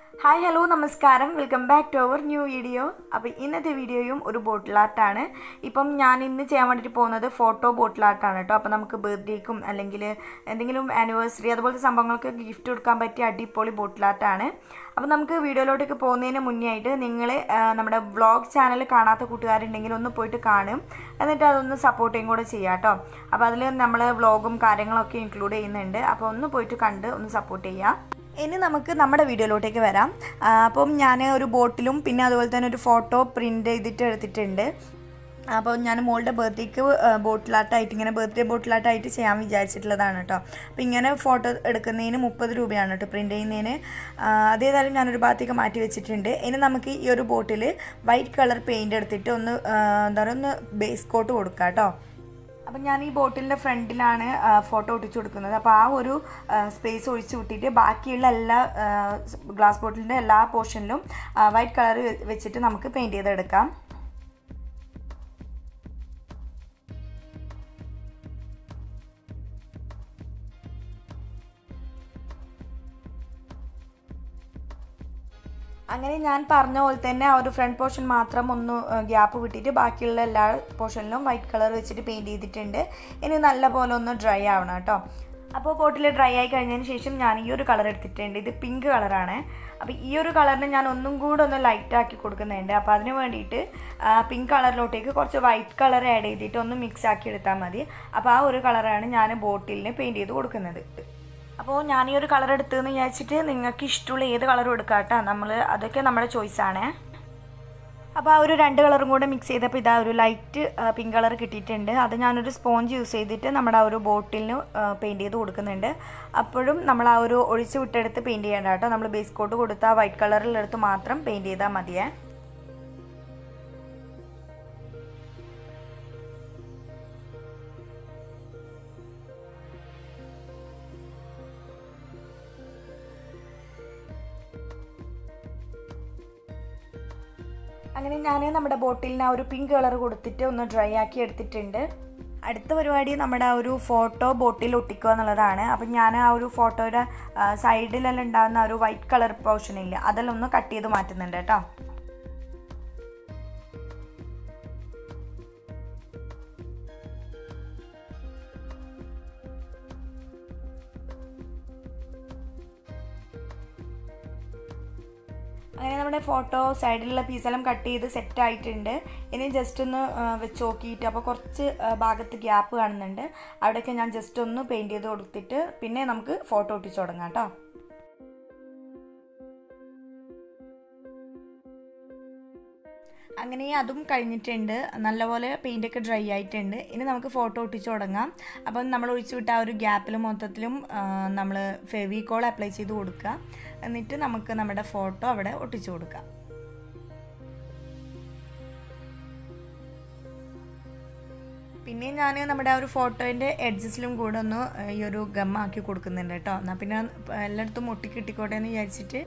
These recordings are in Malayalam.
ഹായ് ഹലോ നമസ്കാരം welcome back to our new video അപ്പോൾ ഇന്നത്തെ വീഡിയോയും ഒരു ബോട്ടിൽ ആർട്ടാണ് ഇപ്പം ഞാൻ ഇന്ന് ചെയ്യാൻ വേണ്ടിയിട്ട് പോകുന്നത് ഫോട്ടോ ബോട്ടിൽ ആർട്ടാണ് കേട്ടോ അപ്പോൾ നമുക്ക് ബർത്ത്ഡേക്കും അല്ലെങ്കിൽ എന്തെങ്കിലും ആനിവേഴ്സറി അതുപോലത്തെ സംഭവങ്ങൾക്ക് ഗിഫ്റ്റ് കൊടുക്കാൻ പറ്റിയ അടിപൊളി ബോട്ടിൽ ആർട്ടാണ് അപ്പോൾ നമുക്ക് വീഡിയോയിലോട്ടേക്ക് പോകുന്നതിന് മുന്നേ ആയിട്ട് നിങ്ങൾ നമ്മുടെ വ്ളോഗ് ചാനൽ കാണാത്ത കൂട്ടുകാരുണ്ടെങ്കിൽ ഒന്ന് പോയിട്ട് കാണും എന്നിട്ട് അതൊന്ന് സപ്പോർട്ടും കൂടെ ചെയ്യാം കേട്ടോ അപ്പോൾ അതിൽ നമ്മൾ വ്ളോഗും കാര്യങ്ങളൊക്കെ ഇൻക്ലൂഡ് ചെയ്യുന്നുണ്ട് അപ്പോൾ ഒന്ന് പോയിട്ട് കണ്ട് ഒന്ന് സപ്പോർട്ട് ചെയ്യാം ഇനി നമുക്ക് നമ്മുടെ വീഡിയോയിലോട്ടേക്ക് വരാം ആ, അപ്പം ഞാൻ ഒരു ബോട്ടിലും പിന്നെ അതുപോലെ തന്നെ ഒരു ഫോട്ടോ പ്രിൻ്റ് ചെയ്തിട്ട് എടുത്തിട്ടുണ്ട് അപ്പോൾ ഞാൻ മോളുടെ ബർത്ത്ഡേക്ക് ബോട്ടിലാട്ടായിട്ട് ഇങ്ങനെ ബർത്ത്ഡേ ബോട്ടിലാട്ടായിട്ട് ചെയ്യാൻ വിചാരിച്ചിട്ടുള്ളതാണ് കേട്ടോ അപ്പോൾ ഇങ്ങനെ ഫോട്ടോ എടുക്കുന്നതിന് മുപ്പത് രൂപയാണ് കേട്ടോ പ്രിൻ്റ് ചെയ്യുന്നതിന് ആ, അതേതായാലും ഞാനൊരു ഭാഗത്തേക്ക് മാറ്റി വെച്ചിട്ടുണ്ട് ഇനി നമുക്ക് ഈ ഒരു ബോട്ടിൽ വൈറ്റ് കളർ പെയിൻ്റ് എടുത്തിട്ട് ഒന്ന് ആ, എന്താ പറയുക ഒന്ന് ബേസ് കോട്ട് കൊടുക്കാം കേട്ടോ അപ്പം ഞാൻ ഈ ബോട്ടിലിൻ്റെ ഫ്രണ്ടിലാണ് ഫോട്ടോ ഒട്ടിച്ചു കൊടുക്കുന്നത് അപ്പോൾ ആ ഒരു സ്പേസ് ഒഴിച്ചു വിട്ടിട്ട് ബാക്കിയുള്ള എല്ലാ ഗ്ലാസ് ബോട്ടിലിൻ്റെ എല്ലാ പോർഷനിലും വൈറ്റ് കളർ വെച്ചിട്ട് നമുക്ക് പെയിൻറ്റ് ചെയ്തെടുക്കാം അങ്ങനെ ഞാൻ പറഞ്ഞ പോലെ തന്നെ ആ ഒരു ഫ്രണ്ട് പോർഷൻ മാത്രം ഒന്ന് ഗ്യാപ്പ് വിട്ടിട്ട് ബാക്കിയുള്ള എല്ലാ പോർഷനിലും വൈറ്റ് കളർ വെച്ചിട്ട് പെയിൻറ്റ് ചെയ്തിട്ടുണ്ട് ഇനി നല്ല പോലെ ഒന്ന് ഡ്രൈ ആവണം കേട്ടോ അപ്പോൾ ബോട്ടിൽ ഡ്രൈ ആയി കഴിഞ്ഞതിന് ശേഷം ഞാൻ ഈ ഒരു കളർ എടുത്തിട്ടുണ്ട് ഇത് പിങ്ക് കളറാണ് അപ്പോൾ ഈ ഒരു കളറിന് ഞാൻ ഒന്നും കൂടെ ഒന്ന് ലൈറ്റ് ആക്കി കൊടുക്കുന്നുണ്ട് അപ്പോൾ അതിന് വേണ്ടിയിട്ട് പിങ്ക് കളറിലോട്ടേക്ക് കുറച്ച് വൈറ്റ് കളർ ആഡ് ചെയ്തിട്ട് ഒന്ന് മിക്സ് ആക്കി എടുത്താൽ മതി അപ്പോൾ ആ ഒരു കളറാണ് ഞാൻ ബോട്ടിലിന് പെയിൻറ്റ് ചെയ്ത് കൊടുക്കുന്നത് അപ്പോൾ ഞാൻ ഈ ഒരു കളർ എടുത്തതെന്ന് വിചാരിച്ചിട്ട് നിങ്ങൾക്ക് ഇഷ്ടമുള്ള ഏത് കളറും എടുക്കാം കേട്ടോ നമ്മൾ അതൊക്കെ നമ്മുടെ ചോയ്സാണ് അപ്പോൾ ആ ഒരു രണ്ട് കളറും കൂടെ മിക്സ് ചെയ്തപ്പോൾ ഇതാ ഒരു ലൈറ്റ് പിങ്ക് കളർ കിട്ടിയിട്ടുണ്ട് അത് ഞാനൊരു സ്പോഞ്ച് യൂസ് ചെയ്തിട്ട് നമ്മുടെ ആ ഒരു ബോട്ടിലിന് പെയിൻറ്റ് ചെയ്ത് കൊടുക്കുന്നുണ്ട് അപ്പോഴും നമ്മൾ ആ ഒരു ഒഴിച്ച് വിട്ടെടുത്ത് പെയിൻറ്റ് ചെയ്യേണ്ട കേട്ടോ നമ്മൾ ബേസ് കോട്ട് കൊടുത്ത ആ വൈറ്റ് കളറിലെടുത്ത് മാത്രം പെയിൻറ്റ് ചെയ്താൽ മതിയേ അങ്ങനെ ഞാൻ നമ്മുടെ ബോട്ടിലിന് ആ ഒരു പിങ്ക് കളർ കൊടുത്തിട്ട് ഒന്ന് ഡ്രൈ ആക്കി എടുത്തിട്ടുണ്ട് അടുത്ത പരിപാടി നമ്മുടെ ആ ഒരു ഫോട്ടോ ബോട്ടിൽ ഒട്ടിക്കുക എന്നുള്ളതാണ് അപ്പം ഞാൻ ആ ഒരു ഫോട്ടോയുടെ സൈഡിലെല്ലാം ഉണ്ടാകുന്ന ആ ഒരു വൈറ്റ് കളർ പോർഷൻ ഇല്ല അതെല്ലാം ഒന്ന് കട്ട് ചെയ്ത് മാറ്റുന്നുണ്ട് കേട്ടോ അങ്ങനെ നമ്മുടെ ഫോട്ടോ സൈഡിലുള്ള പീസെല്ലാം കട്ട് ചെയ്ത് സെറ്റ് ആയിട്ടുണ്ട് ഇനി ജസ്റ്റ് ഒന്ന് ആ, വെച്ച് നോക്കിയിട്ട് അപ്പോൾ കുറച്ച് ആ, ഭാഗത്ത് ഗ്യാപ്പ് കാണുന്നുണ്ട് അവിടെയൊക്കെ ഞാൻ ജസ്റ്റ് ഒന്ന് പെയിൻറ്റ് ചെയ്ത് കൊടുത്തിട്ട് പിന്നെ നമുക്ക് ഫോട്ടോ ഒട്ടിച്ച് തുടങ്ങാം കേട്ടോ അങ്ങനെ അതും കഴിഞ്ഞിട്ടുണ്ട് നല്ലപോലെ പെയിൻ്റൊക്കെ ഡ്രൈ ആയിട്ടുണ്ട് ഇനി നമുക്ക് ഫോട്ടോ ഒട്ടിച്ച് തുടങ്ങാം അപ്പം നമ്മൾ ഒഴിച്ചു വിട്ട ആ ഒരു ഗ്യാപ്പിൽ മൊത്തത്തിലും നമ്മൾ ഫെവിക്കോൾ അപ്ലൈ ചെയ്ത് കൊടുക്കുക എന്നിട്ട് നമുക്ക് നമ്മുടെ ഫോട്ടോ അവിടെ ഒട്ടിച്ചു കൊടുക്കാം പിന്നെ ഞാൻ നമ്മുടെ ആ ഒരു ഫോട്ടോൻ്റെ എഡ്ജസിലും കൂടെ ഒന്ന് ഈ ഒരു ഗമ്മാക്കി കൊടുക്കുന്നുണ്ട് കേട്ടോ എന്നാൽ പിന്നെ എല്ലായിടത്തും ഒട്ടി കിട്ടിക്കോട്ടെ എന്ന് വിചാരിച്ചിട്ട്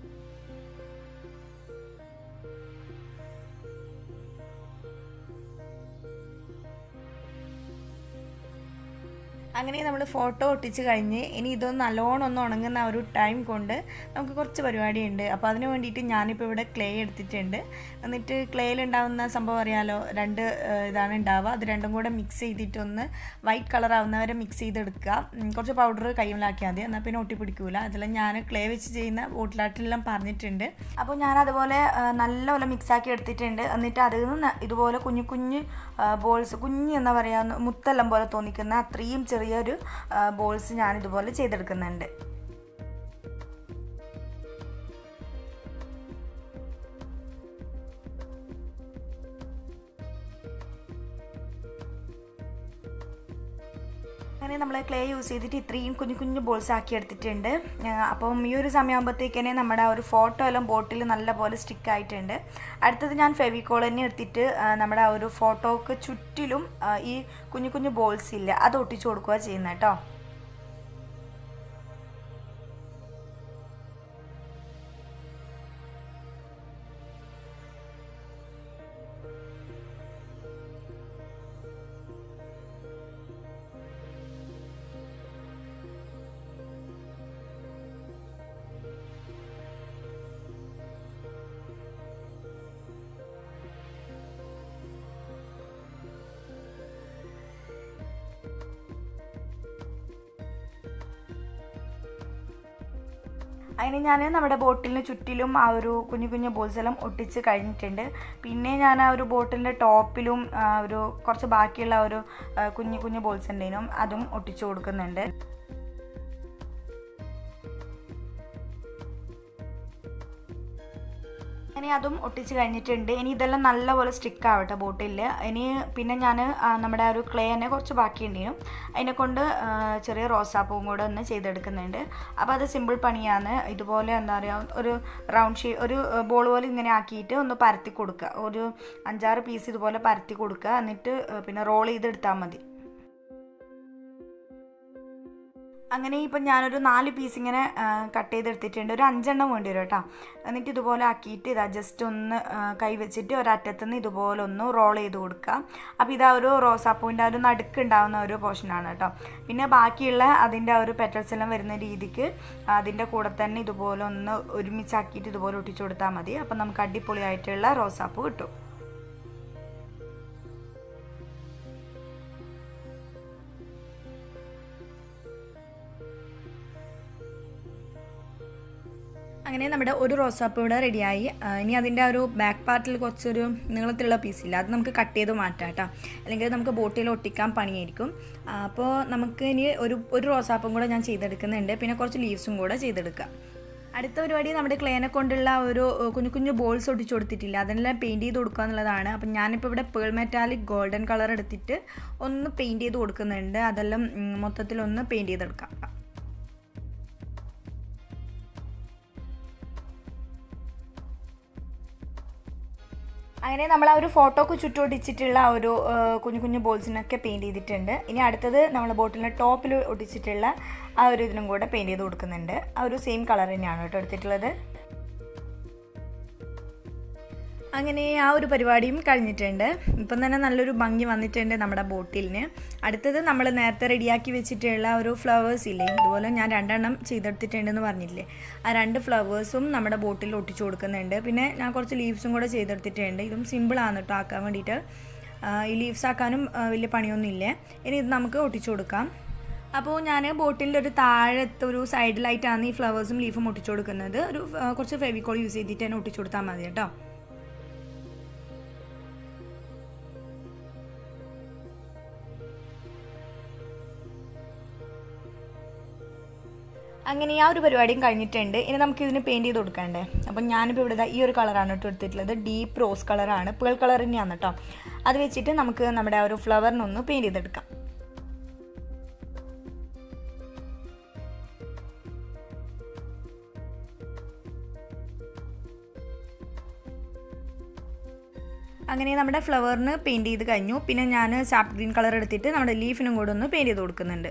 അങ്ങനെ നമ്മൾ ഫോട്ടോ ഒട്ടിച്ച് കഴിഞ്ഞ് ഇനി ഇതൊന്ന് നല്ലോണം ഒന്ന് ഉണങ്ങുന്ന ആ ഒരു ടൈം കൊണ്ട് നമുക്ക് കുറച്ച് പരിപാടിയുണ്ട് അപ്പോൾ അതിന് വേണ്ടിയിട്ട് ഞാനിപ്പോൾ ഇവിടെ ക്ലേ എടുത്തിട്ടുണ്ട് എന്നിട്ട് ക്ലേയിൽ ഉണ്ടാകുന്ന സംഭവം അറിയാലോ രണ്ട് ഏഹ്, ഇതാണ് ഉണ്ടാവുക അത് രണ്ടും കൂടെ മിക്സ് ചെയ്തിട്ടൊന്ന് വൈറ്റ് കളർ ആവുന്നവരെ മിക്സ് ചെയ്തെടുക്കുക ഉം, കുറച്ച് പൗഡർ കൈമിലാക്കിയാൽ മതി എന്നാൽ പിന്നെ ഒട്ടി പിടിക്കൂല അതെല്ലാം ഞാൻ ക്ലേ വെച്ച് ചെയ്യുന്ന ബോട്ടിലാട്ടിലെല്ലാം പറഞ്ഞിട്ടുണ്ട് അപ്പോൾ ഞാൻ അതുപോലെ ഏഹ്, നല്ലപോലെ മിക്സ് ആക്കി എടുത്തിട്ടുണ്ട് എന്നിട്ട് അതിൽ നിന്ന് ഇതുപോലെ കുഞ്ഞു കുഞ്ഞു ബോൾസ് കുഞ്ഞ് എന്താ പറയുക മുത്തെല്ലാം പോലെ തോന്നിക്കുന്ന അത്രയും ചെറിയൊരു ബോൾസ് ഞാൻ ഇതുപോലെ ചെയ്തെടുക്കുന്നുണ്ട് അങ്ങനെ നമ്മൾ ക്ലേ യൂസ് ചെയ്തിട്ട് ഇത്രയും കുഞ്ഞു കുഞ്ഞു ബോൾസ് ആക്കി എടുത്തിട്ടുണ്ട് ആ, അപ്പം ഈ ഒരു സമയമാകുമ്പോഴത്തേക്കന്നെ നമ്മുടെ ആ ഒരു ഫോട്ടോ എല്ലാം ബോട്ടിൽ നല്ലപോലെ സ്റ്റിക്ക് ആയിട്ടുണ്ട് അടുത്തത് ഞാൻ ഫെവിക്കോൾ തന്നെ എടുത്തിട്ട് ആ, നമ്മുടെ ആ ഒരു ഫോട്ടോക്ക് ചുറ്റിലും ആ, ഈ കുഞ്ഞു കുഞ്ഞു ബോൾസ് ഇല്ല അത് ഒട്ടിച്ചു കൊടുക്കുക ചെയ്യുന്നത് കേട്ടോ അതിന് ഞാൻ നമ്മുടെ ബോട്ടിലിന് ചുറ്റിലും ആ ഒരു കുഞ്ഞു കുഞ്ഞു ബോൾസ് എല്ലാം ഒട്ടിച്ച് കഴിഞ്ഞിട്ടുണ്ട് പിന്നെ ഞാൻ ആ ഒരു ബോട്ടിലിൻ്റെ ടോപ്പിലും ആ ഒരു കുറച്ച് ബാക്കിയുള്ള ഒരു ആ, കുഞ്ഞു കുഞ്ഞു ബോൾസ് ഉണ്ടേനും അതും ഒട്ടിച്ചു കൊടുക്കുന്നുണ്ട് ഇനി അതും ഒട്ടിച്ച് കഴിഞ്ഞിട്ടുണ്ട് ഇനി ഇതെല്ലാം നല്ലപോലെ സ്റ്റിക്ക് ആവട്ടെ ബോട്ടിൽ ഇനി പിന്നെ ഞാൻ നമ്മുടെ ആ ഒരു ക്ലേ തന്നെ കുറച്ച് ബാക്കിയുണ്ടെയും അതിനെ കൊണ്ട് ആ, ചെറിയ റോസാപ്പൂവും കൂടെ ഒന്ന് ചെയ്തെടുക്കുന്നുണ്ട് അപ്പോൾ അത് സിമ്പിൾ പണിയാണ് ഇതുപോലെ എന്താ പറയുക ഒരു റൗണ്ട് ഷേ ഒരു ബോൾ പോലെ ഇങ്ങനെ ആക്കിയിട്ട് ഒന്ന് പരത്തി കൊടുക്കുക ഒരു അഞ്ചാറ് പീസ് ഇതുപോലെ പരത്തി കൊടുക്കുക എന്നിട്ട് ആ, പിന്നെ റോൾ ചെയ്തെടുത്താൽ മതി അങ്ങനെ ഇപ്പം ഞാനൊരു നാല് പീസ് ഇങ്ങനെ കട്ട് ചെയ്തെടുത്തിട്ടുണ്ട് ഒരു അഞ്ചെണ്ണം വേണ്ടി വരും കേട്ടോ എന്നിട്ട് ഇതുപോലെ ആക്കിയിട്ട് ഇതാ ജസ്റ്റ് ഒന്ന് ആ, കൈ വെച്ചിട്ട് ഒരറ്റത്തുനിന്ന് ഇതുപോലെ ഒന്ന് റോൾ ചെയ്ത് കൊടുക്കുക അപ്പോൾ ഇതാ ഒരു റോസാപ്പൂവിൻ്റെ ആ ഒരു നടുക്ക് ഉണ്ടാവുന്ന ഒരു പോർഷനാണ് കേട്ടോ പിന്നെ ബാക്കിയുള്ള അതിൻ്റെ ആ ഒരു പെറ്റൽസ് എല്ലാം വരുന്ന രീതിക്ക് അതിൻ്റെ കൂടെ തന്നെ ഇതുപോലെ ഒന്ന് ഒരുമിച്ചാക്കിയിട്ട് ഇതുപോലെ ഒട്ടിച്ചു കൊടുത്താൽ മതി അപ്പം നമുക്ക് അടിപൊളിയായിട്ടുള്ള റോസാപ്പൂ കിട്ടും അങ്ങനെ നമ്മുടെ ഒരു റോസാപ്പ് ഇവിടെ റെഡിയായി ആ, ഇനി അതിൻ്റെ ആ ഒരു ബാക്ക് പാർട്ടിൽ കുറച്ചൊരു നീളത്തിലുള്ള പീസില്ല അത് നമുക്ക് കട്ട് ചെയ്ത് മാറ്റാം കേട്ടോ അല്ലെങ്കിൽ നമുക്ക് ബോട്ടിൽ ഒട്ടിക്കാൻ പണിയായിരിക്കും ആ, അപ്പോൾ നമുക്ക് ഇനി ഒരു ഒരു റോസാപ്പും കൂടെ ഞാൻ ചെയ്തെടുക്കുന്നുണ്ട് പിന്നെ കുറച്ച് ലീവ്സും കൂടെ ചെയ്തെടുക്കാം അടുത്ത പരിപാടി നമ്മുടെ ക്ലേനെ കൊണ്ടുള്ള ഒരു ഏഹ്, കുഞ്ഞു കുഞ്ഞു ബോൾസ് ഒട്ടിച്ചു കൊടുത്തിട്ടില്ല അതെല്ലാം പെയിൻറ്റ് ചെയ്ത് കൊടുക്കുക എന്നുള്ളതാണ് അപ്പം ഞാനിപ്പോൾ ഇവിടെ പേൾ മെറ്റാലിക് ഗോൾഡൻ കളർ എടുത്തിട്ട് ഒന്ന് പെയിൻറ്റ് ചെയ്ത് കൊടുക്കുന്നുണ്ട് അതെല്ലാം ഉം, മൊത്തത്തിലൊന്ന് പെയിൻറ്റ് ചെയ്തെടുക്കാം അങ്ങനെ നമ്മൾ ആ ഒരു ഫോട്ടോക്ക് ചുറ്റൊട്ടിച്ചിട്ടുള്ള ആ ഒരു ആ, കുഞ്ഞു കുഞ്ഞു ബോൾസിനൊക്കെ പെയിൻറ്റ് ചെയ്തിട്ടുണ്ട് ഇനി അടുത്തത് നമ്മൾ ബോട്ടിലിൻ്റെ ടോപ്പിൽ ഒട്ടിച്ചിട്ടുള്ള ആ ഒരു ഇതിനും കൂടെ പെയിൻറ്റ് ചെയ്ത് കൊടുക്കുന്നുണ്ട് ആ ഒരു സെയിം കളർ തന്നെയാണ് കേട്ടോ എടുത്തിട്ടുള്ളത് അങ്ങനെ ആ ഒരു പരിപാടിയും കഴിഞ്ഞിട്ടുണ്ട് ഇപ്പം തന്നെ നല്ലൊരു ഭംഗി വന്നിട്ടുണ്ട് നമ്മുടെ ബോട്ടിലിന് അടുത്തത് നമ്മൾ നേരത്തെ റെഡിയാക്കി വെച്ചിട്ടുള്ള ഒരു ഫ്ലവേഴ്സ് ഇല്ലേ ഇതുപോലെ ഞാൻ രണ്ടെണ്ണം ചെയ്തെടുത്തിട്ടുണ്ടെന്ന് പറഞ്ഞില്ലേ ആ രണ്ട് ഫ്ലവേഴ്സും നമ്മുടെ ബോട്ടിൽ ഒട്ടിച്ചു കൊടുക്കുന്നുണ്ട് പിന്നെ ഞാൻ കുറച്ച് ലീവ്സും കൂടെ ചെയ്തെടുത്തിട്ടുണ്ട് ഇതും സിമ്പിളാണ് കേട്ടോ ആക്കാൻ വേണ്ടിയിട്ട് ആ, ഈ ലീവ്സ് ആക്കാനും ആ, വലിയ പണിയൊന്നുമില്ലേ ഇനി ഇത് നമുക്ക് ഒട്ടിച്ചു കൊടുക്കാം അപ്പോൾ ഞാൻ ബോട്ടിലിൻ്റെ ഒരു താഴത്തെ ഒരു സൈഡിലായിട്ടാണ് ഈ ഫ്ലവേഴ്സും ലീഫും ഒട്ടിച്ചു കൊടുക്കുന്നത് ഒരു ആ, കുറച്ച് ഫെവിക്കോൾ യൂസ് ചെയ്തിട്ട് തന്നെ ഒട്ടിച്ചു കൊടുത്താൽ മതി കേട്ടോ അങ്ങനെ ആ ഒരു പരിപാടിയും കഴിഞ്ഞിട്ടുണ്ട് ഇനി നമുക്ക് ഇതിന് പെയിൻറ്റ് ചെയ്ത് കൊടുക്കണ്ടേ അപ്പം ഞാനിപ്പോൾ ഇവിടെ ദാ ഈ ഒരു കളറാണ് കേട്ടോ എടുത്തിട്ടുള്ളത് ഡീപ്പ് റോസ് കളറാണ് പേൾ കളർ തന്നെയാണ് കേട്ടോ അത് വെച്ചിട്ട് നമുക്ക് നമ്മുടെ ആ ഒരു ഫ്ലവറിനൊന്ന് പെയിൻറ്റ് ചെയ്തെടുക്കാം അങ്ങനെ നമ്മുടെ ഫ്ലവറിന് പെയിൻറ്റ് ചെയ്ത് കഴിഞ്ഞു പിന്നെ ഞാൻ സാപ്പ് ഗ്രീൻ കളർ എടുത്തിട്ട് നമ്മുടെ ലീഫിനും കൂടെ ഒന്ന് പെയിൻറ്റ് ചെയ്ത് കൊടുക്കുന്നുണ്ട്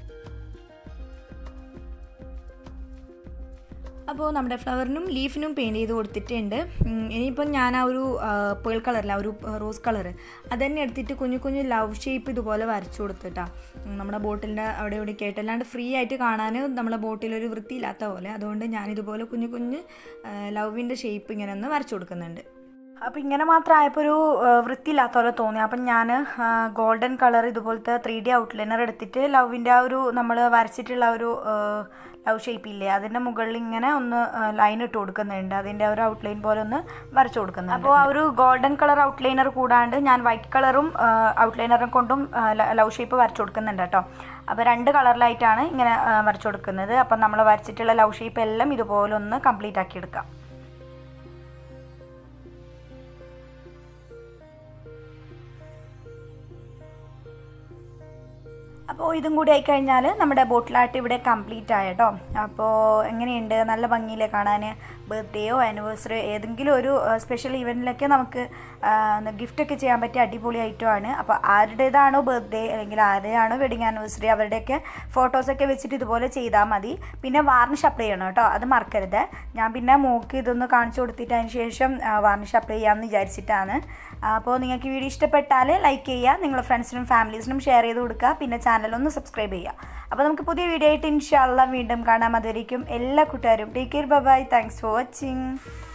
അപ്പോൾ നമ്മുടെ ഫ്ലവറിനും ലീഫിനും പെയിൻറ്റ് ചെയ്ത് കൊടുത്തിട്ടുണ്ട് ഉം, ഇനിയിപ്പം ഞാൻ ആ ഒരു പേൾ കളറില്ല ഒരു റോസ് കളർ അത് തന്നെ എടുത്തിട്ട് കുഞ്ഞു കുഞ്ഞു ലവ് ഷേപ്പ് ഇതുപോലെ വരച്ചു കൊടുത്തിട്ടാ ഉം, നമ്മുടെ ബോട്ടിലിൻ്റെ അവിടെ ഇവിടെ കേട്ട് അല്ലാണ്ട് ഫ്രീ ആയിട്ട് കാണാൻ നമ്മളെ ബോട്ടിൽ ഒരു വൃത്തിയില്ലാത്ത പോലെ അതുകൊണ്ട് ഞാനിതുപോലെ കുഞ്ഞു കുഞ്ഞ് ലവിൻ്റെ ഷേപ്പ് ഇങ്ങനെ ഒന്ന് വരച്ചു കൊടുക്കുന്നുണ്ട് അപ്പോൾ ഇങ്ങനെ മാത്രം ആയപ്പോൾ ഒരു ആ, വൃത്തിയില്ലാത്ത പോലെ തോന്നി അപ്പം ഞാൻ ഗോൾഡൻ കളർ ഇതുപോലത്തെ ത്രീ ഡി ഔട്ട്ലൈനർ എടുത്തിട്ട് ലവിൻ്റെ ആ ഒരു നമ്മൾ വരച്ചിട്ടുള്ള ആ ഒരു ലവ് ഷേപ്പ് ഇല്ലേ അതിൻ്റെ മുകളിൽ ഇങ്ങനെ ഒന്ന് ലൈൻ ഇട്ട് കൊടുക്കുന്നുണ്ട് അതിൻ്റെ ആ ഒരു ഔട്ട്ലൈൻ പോലെ ഒന്ന് വരച്ചു കൊടുക്കുന്നുണ്ട് അപ്പോൾ ആ ഒരു ഗോൾഡൻ കളർ ഔട്ട്ലൈനർ കൂടാണ്ട് ഞാൻ വൈറ്റ് കളറും ഔട്ട്ലൈനറും കൊണ്ടും ലവ് ഷേപ്പ് വരച്ചു കൊടുക്കുന്നുണ്ട് കേട്ടോ അപ്പോൾ രണ്ട് കളറിലായിട്ടാണ് ഇങ്ങനെ ആ, വരച്ചു കൊടുക്കുന്നത് അപ്പം നമ്മൾ വരച്ചിട്ടുള്ള ലവ് ഷേപ്പ് എല്ലാം ഇതുപോലെ ഒന്ന് കംപ്ലീറ്റ് ആക്കി എടുക്കാം അപ്പോൾ ഇതും കൂടി ആയിക്കഴിഞ്ഞാൽ നമ്മുടെ ബോട്ടിലാട്ട് ഇവിടെ കംപ്ലീറ്റ് ആയ കേട്ടോ അപ്പോൾ എങ്ങനെയുണ്ട് നല്ല ഭംഗിയിലെ കാണാൻ ബർത്ത്ഡേയോ ആനിവേഴ്സറിയോ ഏതെങ്കിലും ഒരു സ്പെഷ്യൽ ഇവൻറ്റിലൊക്കെ നമുക്ക് ഗിഫ്റ്റൊക്കെ ചെയ്യാൻ പറ്റിയ അടിപൊളി ഐറ്റമാണ് അപ്പോൾ ആരുടേതാണോ ബർത്ത്ഡേ അല്ലെങ്കിൽ ആരുടെയാണോ വെഡിങ് ആനിവേഴ്സറി അവരുടെയൊക്കെ ഫോട്ടോസൊക്കെ വെച്ചിട്ട് ഇതുപോലെ ചെയ്താൽ മതി പിന്നെ വാർണിഷ് അപ്ലൈ ചെയ്യണം കേട്ടോ അത് മറക്കരുത് ഞാൻ പിന്നെ മോക്ക് ഇതൊന്ന് കാണിച്ചു കൊടുത്തിട്ട് അതിന് ശേഷം വാർണിഷ് അപ്ലൈ ചെയ്യാമെന്ന് വിചാരിച്ചിട്ടാണ് അപ്പോൾ നിങ്ങൾക്ക് വീഡിയോ ഇഷ്ടപ്പെട്ടാൽ ലൈക്ക് ചെയ്യുക നിങ്ങളുടെ ഫ്രണ്ട്സിനും ഫാമിലീസിനും ഷെയർ ചെയ്ത് കൊടുക്കുക പിന്നെ ചാനലൊന്ന് സബ്സ്ക്രൈബ് ചെയ്യുക അപ്പോൾ നമുക്ക് പുതിയ വീഡിയോ ആയിട്ട് ഇൻഷാല്ല വീണ്ടും കാണാം അതുവരേക്കും എല്ലാ കൂട്ടുകാരും take care bye thanks for watching